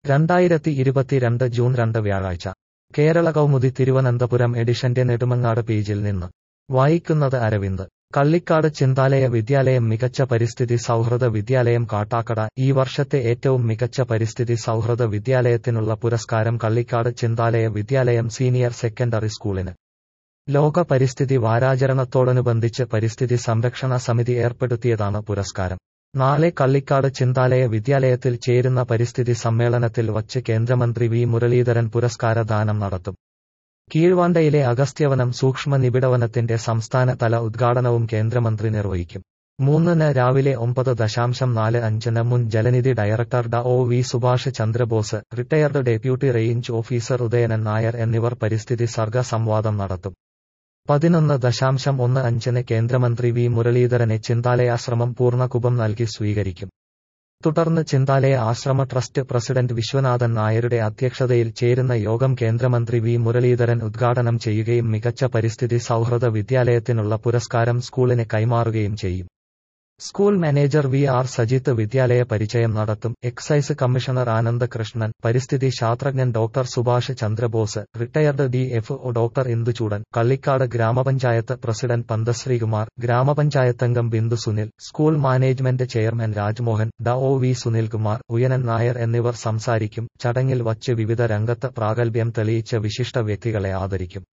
രണ്ടായിരത്തി ഇരുപത്തിരണ്ട് ജൂൺ രണ്ട് വ്യാഴാഴ്ച കേരള കൗമുദി തിരുവനന്തപുരം എഡിഷന്റെ നെടുമങ്ങാട് പേജിൽ നിന്ന് വായിക്കുന്നത് അരവിന്ദ് കള്ളിക്കാട് ചിന്താലയ വിദ്യാലയം മികച്ച പരിസ്ഥിതി സൗഹൃദ വിദ്യാലയം കാട്ടാക്കട ഈ വർഷത്തെ ഏറ്റവും മികച്ച പരിസ്ഥിതി സൗഹൃദ വിദ്യാലയത്തിനുള്ള പുരസ്കാരം കള്ളിക്കാട് ചിന്താലയ വിദ്യാലയം സീനിയർ സെക്കൻഡറി സ്കൂളിന് ലോക പരിസ്ഥിതി വാരാചരണത്തോടനുബന്ധിച്ച് പരിസ്ഥിതി സംരക്ഷണ സമിതി ഏർപ്പെടുത്തിയതാണ് പുരസ്കാരം നാളെ കള്ളിക്കാട് ചിന്താലയ വിദ്യാലയത്തിൽ ചേരുന്ന പരിസ്ഥിതി സമ്മേളനത്തിൽ വച്ച് കേന്ദ്രമന്ത്രി വി മുരളീധരൻ പുരസ്കാര ദാനം നടത്തും കീഴ്വാണ്ടയിലെ അഗസ്ത്യവനം സൂക്ഷ്മ നിബിഡവനത്തിന്റെ സംസ്ഥാനതല ഉദ്ഘാടനവും കേന്ദ്രമന്ത്രി നിർവഹിക്കും മൂന്നിന് രാവിലെ ഒമ്പത് ദശാംശം നാല് അഞ്ചിന് മുൻ ജലനിധി ഡയറക്ടർ ഡ O V Subhash Chandrabose retired deputy range officer Udayanan Nair എന്നിവർ പരിസ്ഥിതി സർഗ സംവാദം നടത്തും പതിനൊന്ന് ദശാംശം ഒന്ന് അഞ്ചിന് കേന്ദ്രമന്ത്രി വി മുരളീധരനെ ചിന്താലയാശ്രമം പൂർണ്ണകുപം നൽകി സ്വീകരിക്കും തുടർന്ന് ചിന്താലയ ആശ്രമ ട്രസ്റ്റ് പ്രസിഡന്റ് വിശ്വനാഥൻ നായരുടെ അധ്യക്ഷതയിൽ ചേരുന്ന യോഗം കേന്ദ്രമന്ത്രി വി മുരളീധരൻ ഉദ്ഘാടനം ചെയ്യുകയും മികച്ച പരിസ്ഥിതി സൗഹൃദ വിദ്യാലയത്തിനുള്ള പുരസ്കാരം സ്കൂളിന് കൈമാറുകയും ചെയ്യും school manager V R Sajith വിദ്യാലയ പരിചയം നടത്തും എക്സൈസ് കമ്മീഷണർ ആനന്ദ് കൃഷ്ണൻ പരിസ്ഥിതി ശാസ്ത്രജ്ഞൻ doctor Subhash Chandrabose retired D F O doctor Induchoodan Kallikkad ഗ്രാമപഞ്ചായത്ത് പ്രസിഡന്റ് പന്തശ്രീകുമാർ ഗ്രാമപഞ്ചായത്തംഗം Bindu Sunil school management chairman Rajmohan ഡ ഒ വി സുനിൽകുമാർ ഉയനൻ നായർ എന്നിവർ സംസാരിക്കും ചടങ്ങിൽ വച്ച് വിവിധ രംഗത്ത് പ്രാഗൽഭ്യം തെളിയിച്ച വിശിഷ്ട വ്യക്തികളെ ആദരിക്കും